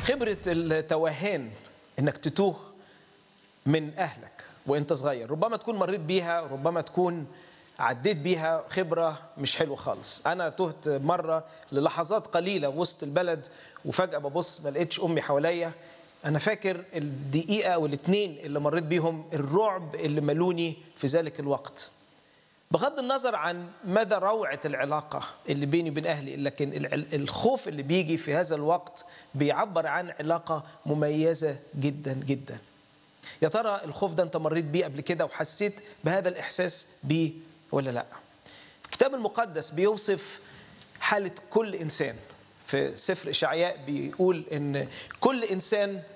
خبرة التوهان انك تتوه من اهلك وانت صغير ربما تكون مريت بيها ربما تكون عديت بيها خبرة مش حلوة خالص أنا تهت مرة للحظات قليلة وسط البلد وفجأة ببص ما لقيتش أمي حواليا أنا فاكر الدقيقة أو الاتنين اللي مريت بيهم الرعب اللي ملوني في ذلك الوقت بغض النظر عن مدى روعة العلاقة اللي بيني وبين أهلي لكن الع- الخوف اللي بيجي في هذا الوقت بيعبر عن علاقة مميزة جدا جدا يا ترى الخوف ده انت مريت بيه قبل كده وحسيت بهذا الإحساس بيه ولا لا الكتاب المقدس بيوصف حالة كل إنسان في سفر إشعياء بيقول إن كل إنسان